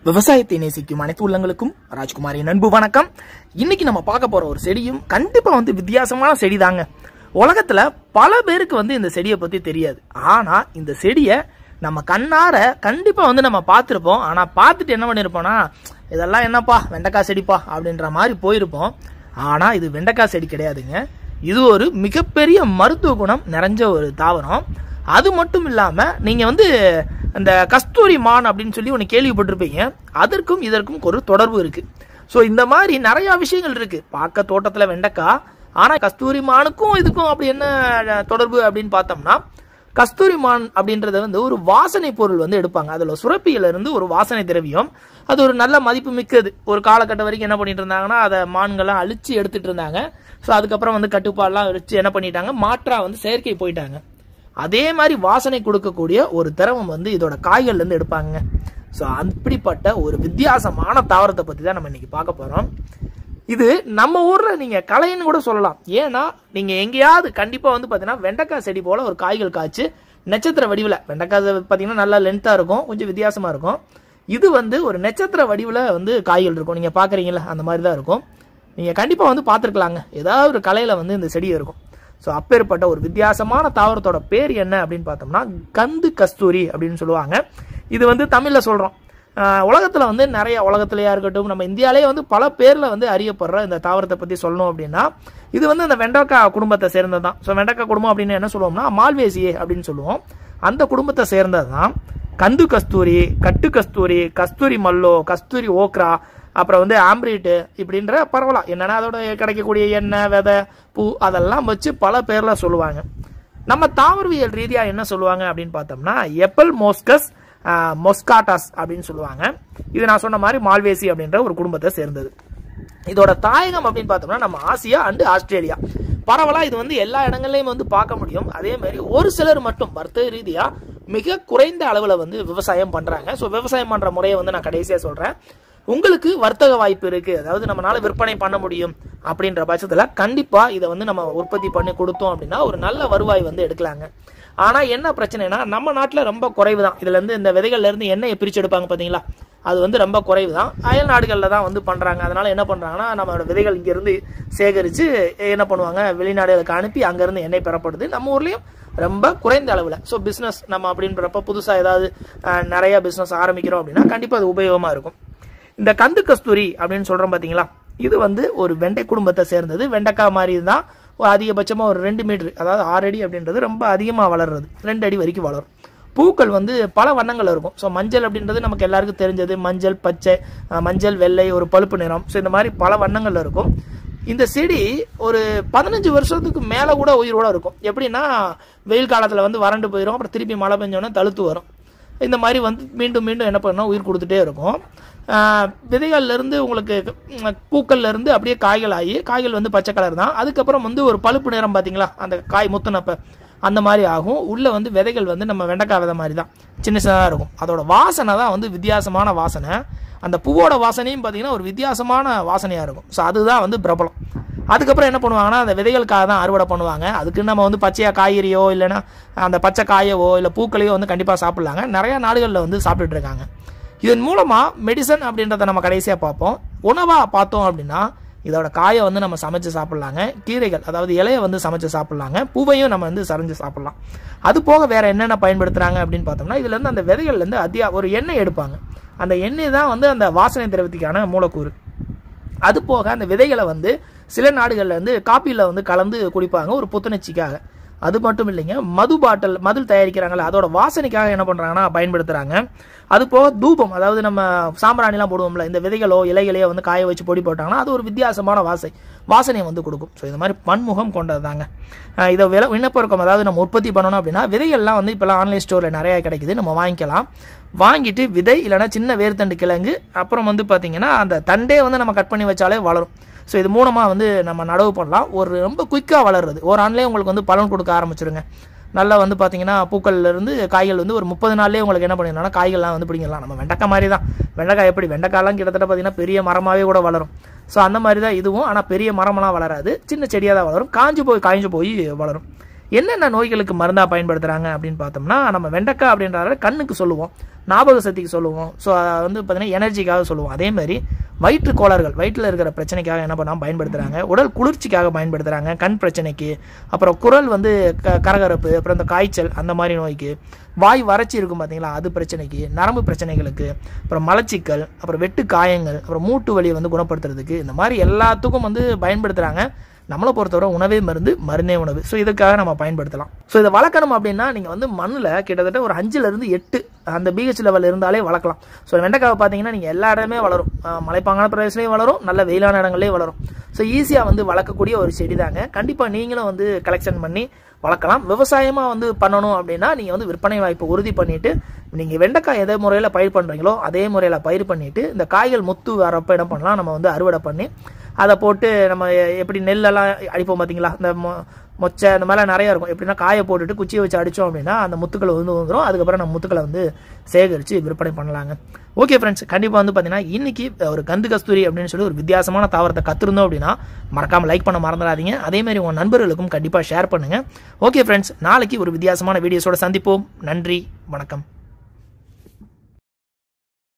விவசாயத்தை நேசிக்கும் அனைத்து உள்ளங்களுக்கும் ராஜ்குமாரின் அன்பு வணக்கம் இன்னைக்கு நம்ம பார்க்க போற ஒரு செடியும் கண்டிப்பா வந்து வித்தியாசமான செடி தாங்க உலகத்துல பல பேருக்கு வந்து இந்த செடியை பத்தி தெரியாது ஆனா இந்த செடியை நம்ம கண்ணார கண்டிப்பா வந்து நம்ம பார்த்திருப்போம் ஆனா பார்த்துட்டு என்ன பண்ணிருப்போம்னா இதெல்லாம் என்னப்பா வெண்டைக்காய் செடிப்பா அப்படின்ற மாதிரி போயிருப்போம் ஆனா இது வெண்டைக்காய் செடி கிடையாதுங்க இது ஒரு மிகப்பெரிய மருத்துவ குணம் நிறைஞ்ச ஒரு தாவரம் அது மட்டும் இல்லாம நீங்க வந்து அந்த கஸ்தூரி மான் அப்படின்னு சொல்லி ஒன்று கேள்விப்பட்டிருப்பீங்க அதற்கும் இதற்கும் ஒரு தொடர்பு இருக்கு ஸோ இந்த மாதிரி நிறைய விஷயங்கள் இருக்கு பார்க்க தோட்டத்தில் வெண்டைக்காய் ஆனால் கஸ்தூரி மானுக்கும் இதுக்கும் அப்படி என்ன தொடர்பு அப்படின்னு பார்த்தோம்னா கஸ்தூரி மான் அப்படின்றத வந்து ஒரு வாசனை பொருள் வந்து எடுப்பாங்க அதில் சுரப்பியில இருந்து ஒரு வாசனை திரவியம் அது ஒரு நல்ல மதிப்பு மிக்கது ஒரு காலகட்டம் வரைக்கும் என்ன பண்ணிட்டு இருந்தாங்கன்னா அதை மான்கள்லாம் அழிச்சு எடுத்துட்டு இருந்தாங்க ஸோ அதுக்கப்புறம் வந்து கட்டுப்பாடெல்லாம் வச்சு என்ன பண்ணிட்டாங்க மாற்றா வந்து செயற்கை போயிட்டாங்க அதே மாதிரி வாசனை கொடுக்கக்கூடிய ஒரு திரவம் வந்து இதோட காய்கள்ல இருந்து எடுப்பாங்க ஸோ அப்படிப்பட்ட ஒரு வித்தியாசமான தாவரத்தை பத்தி தான் நம்ம இன்னைக்கு பார்க்க போறோம் இது நம்ம ஊர்ல நீங்க கலைன்னு கூட சொல்லலாம் ஏன்னா நீங்க எங்கேயாவது கண்டிப்பா வந்து பாத்தீங்கன்னா வெண்டைக்காய் செடி போல ஒரு காய்கள் காய்ச்சி நட்சத்திர வடிவில் வெண்டைக்காய் பார்த்தீங்கன்னா நல்லா லென்த்தா இருக்கும் கொஞ்சம் வித்தியாசமா இருக்கும் இது வந்து ஒரு நட்சத்திர வடிவில் வந்து காய்கள் இருக்கும் நீங்க பாக்குறீங்களா அந்த மாதிரி தான் இருக்கும் நீங்க கண்டிப்பா வந்து பார்த்துருக்கலாங்க ஏதாவது ஒரு கலையில வந்து இந்த செடி இருக்கும் ஸோ அப்பேற்பட்ட ஒரு வித்தியாசமான தாவரத்தோட பேர் என்ன அப்படின்னு பார்த்தோம்னா கந்து கஸ்தூரி அப்படின்னு சொல்லுவாங்க இது வந்து தமிழில் சொல்கிறோம் உலகத்தில் வந்து நிறைய உலகத்திலேயா இருக்கட்டும் நம்ம இந்தியாவிலேயே வந்து பல பேரில் வந்து அறியப்படுற இந்த தாவரத்தை பற்றி சொல்லணும் அப்படின்னா இது வந்து அந்த வெண்டைக்காய் குடும்பத்தை சேர்ந்தது தான் ஸோ வெண்டைக்காய் குடும்பம் அப்படின்னு என்ன சொல்லுவோம்னா மால்வேசியே அப்படின்னு சொல்லுவோம் அந்த குடும்பத்தை சேர்ந்தது தான் கந்து கஸ்தூரி கட்டு கஸ்தூரி கஸ்தூரி மல்லோ கஸ்தூரி ஓக்ரா அப்புறம் வந்து ஆம்பிரிட்டு இப்படின்ற பரவலாம் என்னன்னா அதோட கிடைக்கக்கூடிய எண்ணெய் விதை பூ அதெல்லாம் வச்சு பல பேர்ல சொல்லுவாங்க நம்ம தாவரவியல் ரீதியா என்ன சொல்லுவாங்க அப்படின்னு பார்த்தோம்னா எப்பல் மோஸ்கஸ் மொஸ்காட்டாஸ் அப்படின்னு சொல்லுவாங்க இது நான் சொன்ன மாதிரி மால்வேசி அப்படின்ற ஒரு குடும்பத்தை சேர்ந்தது இதோட தாயகம் அப்படின்னு பார்த்தோம்னா நம்ம ஆசியா அண்டு ஆஸ்திரேலியா பரவலா இது வந்து எல்லா இடங்கள்லயும் வந்து பார்க்க முடியும் அதே மாதிரி ஒரு சிலர் மட்டும் வர்த்தக ரீதியா மிக குறைந்த அளவுல வந்து விவசாயம் பண்றாங்க ஸோ விவசாயம் பண்ற முறையை வந்து நான் கடைசியா சொல்றேன் உங்களுக்கு வர்த்தக வாய்ப்பு இருக்கு அதாவது நம்மளால விற்பனை பண்ண முடியும் அப்படின்ற பட்சத்துல கண்டிப்பா இதை வந்து நம்ம உற்பத்தி பண்ணி கொடுத்தோம் அப்படின்னா ஒரு நல்ல வருவாய் வந்து எடுக்கலாங்க ஆனா என்ன பிரச்சனைனா நம்ம நாட்டுல ரொம்ப குறைவு தான் இதுல இருந்து இந்த விதைகள்ல இருந்து எண்ணெயை பிரிச்சு எடுப்பாங்க பாத்தீங்களா அது வந்து ரொம்ப குறைவு தான் அயல் நாடுகளில் தான் வந்து பண்றாங்க அதனால என்ன பண்றாங்கன்னா நம்மளோட விதைகள் இங்க இருந்து சேகரிச்சு என்ன பண்ணுவாங்க வெளிநாடுகளுக்கு அனுப்பி அங்க இருந்து எண்ணெய் பெறப்படுது நம்ம ஊர்லயும் ரொம்ப குறைந்த அளவில் ஸோ பிஸ்னஸ் நம்ம அப்படின்றப்ப புதுசாக ஏதாவது நிறைய பிஸ்னஸ் ஆரம்பிக்கிறோம் அப்படின்னா கண்டிப்பாக அது உபயோகமாக இருக்கும் இந்த கந்து கஸ்தூரி அப்படின்னு சொல்றோம் பாத்தீங்களா இது வந்து ஒரு வெண்டை குடும்பத்தை சேர்ந்தது வெண்டைக்காய் மாதிரி தான் அதிகபட்சமாக ஒரு ரெண்டு மீட்டர் அதாவது ஆறு அடி அப்படின்றது ரொம்ப அதிகமாக வளர்றது ரெண்டு அடி வரைக்கும் வளரும் பூக்கள் வந்து பல வண்ணங்கள் இருக்கும் ஸோ மஞ்சள் அப்படின்றது நமக்கு எல்லாருக்கும் தெரிஞ்சது மஞ்சள் பச்சை மஞ்சள் வெள்ளை ஒரு பழுப்பு நிறம் ஸோ இந்த மாதிரி பல வண்ணங்கள் இருக்கும் இந்த செடி ஒரு பதினஞ்சு வருஷத்துக்கு மேலே கூட உயிரோட இருக்கும் எப்படின்னா வெயில் காலத்தில் வந்து வறண்டு போயிடும் அப்புறம் திருப்பி மழை பெஞ்சோன்னா தழுத்து வரும் இந்த மாதிரி வந்து மீண்டும் மீண்டும் என்ன பண்ணணும் உயிர் கொடுத்துட்டே இருக்கும் விதைகள்லேருந்து உங்களுக்கு பூக்கள்லேருந்து அப்படியே காய்கள் ஆகி காய்கள் வந்து பச்சை கலர் தான் அதுக்கப்புறம் வந்து ஒரு பழுப்பு நிறம் பார்த்தீங்களா அந்த காய் முத்துனப்ப அந்த மாதிரி ஆகும் உள்ளே வந்து விதைகள் வந்து நம்ம வெண்டைக்காய் விதை மாதிரி தான் சின்ன சின்னதாக இருக்கும் அதோட வாசனை தான் வந்து வித்தியாசமான வாசனை அந்த பூவோட வாசனையும் பார்த்தீங்கன்னா ஒரு வித்தியாசமான வாசனையாக இருக்கும் ஸோ அதுதான் வந்து பிரபலம் அதுக்கப்புறம் என்ன பண்ணுவாங்கன்னா அந்த விதைகளுக்காக தான் அறுவடை பண்ணுவாங்க அதுக்கு நம்ம வந்து பச்சையாக காய்கறியோ இல்லைன்னா அந்த பச்சை காயவோ இல்லை பூக்களையோ வந்து கண்டிப்பாக சாப்பிட்லாங்க நிறையா நாடுகளில் வந்து சாப்பிட்டுட்டு இருக்காங்க இதன் மூலமாக மெடிசன் அப்படின்றத நம்ம கடைசியாக பார்ப்போம் உணவாக பார்த்தோம் அப்படின்னா இதோட காயை வந்து நம்ம சமைச்சு சாப்பிட்லாங்க கீரைகள் அதாவது இலையை வந்து சமைச்சு சாப்பிட்லாங்க பூவையும் நம்ம வந்து சரைஞ்சு சாப்பிட்லாம் அது போக வேற என்னென்ன பயன்படுத்துகிறாங்க அப்படின்னு பார்த்தோம்னா இதுலேருந்து அந்த விதைகள்லேருந்து அதிக ஒரு எண்ணெய் எடுப்பாங்க அந்த எண்ணெய் தான் வந்து அந்த வாசனை திரவத்துக்கான மூலக்கூறு அது போக அந்த விதைகளை வந்து சில நாடுகளில் வந்து காப்பியில் வந்து கலந்து குடிப்பாங்க ஒரு புத்துணர்ச்சிக்காக அது மட்டும் இல்லைங்க மது பாட்டில் மது தயாரிக்கிறாங்கல்ல அதோட வாசனைக்காக என்ன பண்ணுறாங்கன்னா பயன்படுத்துகிறாங்க அது போக தூபம் அதாவது நம்ம சாம்பிராணிலாம் போடுவோம்ல இந்த விதைகளோ இலைகளையோ வந்து காய வச்சு பொடி போட்டாங்கன்னா அது ஒரு வித்தியாசமான வாசை வாசனையை வந்து கொடுக்கும் ஸோ இந்த மாதிரி பன்முகம் கொண்டது தாங்க இதை விலை விண்ணப்பிறக்கம் அதாவது நம்ம உற்பத்தி பண்ணணும் அப்படின்னா விதைகள்லாம் வந்து இப்போலாம் ஆன்லைன் ஸ்டோரில் நிறையா கிடைக்குது நம்ம வாங்கிக்கலாம் வாங்கிட்டு விதை இல்லைனா சின்ன வேர்த்தண்டு கிழங்கு அப்புறம் வந்து பார்த்தீங்கன்னா அந்த தண்டே வந்து நம்ம கட் பண்ணி வச்சாலே வளரும் ஸோ இது மூலமாக வந்து நம்ம நடவு பண்ணலாம் ஒரு ரொம்ப குயிக்காக வளருது ஒரு ஆண்லேயே உங்களுக்கு வந்து பலன் கொடுக்க ஆரம்பிச்சிருங்க நல்லா வந்து பார்த்தீங்கன்னா பூக்கள்லேருந்து காய்கள் வந்து ஒரு முப்பது நாள்லேயே உங்களுக்கு என்ன பண்ணிடலாம் காய்கள்லாம் வந்து பிடிங்கலாம் நம்ம வெண்டைக்காய் மாதிரி தான் வெண்டைக்காய் எப்படி வெண்டைக்காய்லாம் கிட்டத்தட்ட பார்த்தீங்கன்னா பெரிய மரமாகவே கூட வளரும் ஸோ அந்த மாதிரி தான் இதுவும் ஆனால் பெரிய மரமெல்லாம் வளராது சின்ன செடியாக தான் வளரும் காஞ்சு போய் காய்ஞ்சு போய் வளரும் என்னென்ன நோய்களுக்கு மருந்தாக பயன்படுத்துகிறாங்க அப்படின்னு பார்த்தோம்னா நம்ம வெண்டைக்காய் அப்படின்றத கண்ணுக்கு சொல்லுவோம் ஞாபக சக்திக்கு சொல்லுவோம் ஸோ வந்து பார்த்தீங்கன்னா எனர்ஜிக்காக சொல்லுவோம் அதே மாதிரி வயிற்று கோளாறுகள் வயிற்றில் இருக்கிற பிரச்சனைக்காக என்ன பண்ணால் பயன்படுத்துகிறாங்க உடல் குளிர்ச்சிக்காக பயன்படுத்துகிறாங்க கண் பிரச்சனைக்கு அப்புறம் குரல் வந்து க கரகரப்பு அப்புறம் இந்த காய்ச்சல் அந்த மாதிரி நோய்க்கு வாய் வறட்சி இருக்கும் பார்த்தீங்களா அது பிரச்சனைக்கு நரம்பு பிரச்சனைகளுக்கு அப்புறம் மலச்சிக்கல் அப்புறம் வெட்டு காயங்கள் அப்புறம் மூட்டு வலியை வந்து குணப்படுத்துறதுக்கு இந்த மாதிரி எல்லாத்துக்கும் வந்து பயன்படுத்துகிறாங்க நம்மளை பொறுத்தவரை உணவே மருந்து மருந்தே உணவு ஸோ இதுக்காக நம்ம பயன்படுத்தலாம் ஸோ இதை வளர்க்கணும் அப்படின்னா நீங்கள் வந்து மண்ணில் கிட்டத்தட்ட ஒரு அஞ்சுலேருந்து எட்டு அந்த பிஹெச் லெவல் இருந்தாலே வளர்க்கலாம் ஸோ வெண்டைக்காவை பார்த்தீங்கன்னா நீங்கள் எல்லா இடமே வளரும் அஹ் மலைப்பாங்கான பிரதேசத்துலேயும் வளரும் நல்ல வெயிலான இடங்கள்லேயும் வளரும் ஸோ ஈஸியாக வந்து வளர்க்கக்கூடிய ஒரு செடி தாங்க கண்டிப்பாக நீங்களும் வந்து கலெக்ஷன் பண்ணி வளர்க்கலாம் விவசாயமாக வந்து பண்ணணும் அப்படின்னா நீங்கள் வந்து விற்பனை வாய்ப்பை உறுதி பண்ணிட்டு நீங்கள் வெண்டைக்காய் எதே முறையில் பயிர் பண்ணுறீங்களோ அதே முறையில் பயிர் பண்ணிட்டு இந்த காய்கள் முத்து வரப்போ என்ன பண்ணலாம் நம்ம வந்து அறுவடை பண்ணி அதை போட்டு நம்ம எப்படி நெல்லெல்லாம் அடிப்போம் பார்த்தீங்களா இந்த மொ- மொச்சை இந்த மாதிரிலாம் நிறையா இருக்கும் எப்படின்னா காயை போட்டுட்டு குச்சியை வச்சு அடித்தோம் அப்படின்னா அந்த முத்துக்கள் வந்து வந்துடும் அதுக்கப்புறம் நம்ம முத்துக்களை வந்து சேகரித்து விற்பனை பண்ணலாங்க ஓகே ஃப்ரெண்ட்ஸ் கண்டிப்பாக வந்து பார்த்தீங்கன்னா இன்னைக்கு ஒரு கந்து கஸ்தூரி அப்படின்னு சொல்லி ஒரு வித்தியாசமான தாவரத்தை கற்றுருந்தோம் அப்படின்னா மறக்காமல் லைக் பண்ண மறந்துடாதீங்க அதே மாதிரி உங்கள் நண்பர்களுக்கும் கண்டிப்பாக ஷேர் பண்ணுங்கள் ஓகே ஃப்ரெண்ட்ஸ் நாளைக்கு ஒரு வித்தியாசமான வீடியோஸோட சந்திப்போம் நன்றி வணக்கம்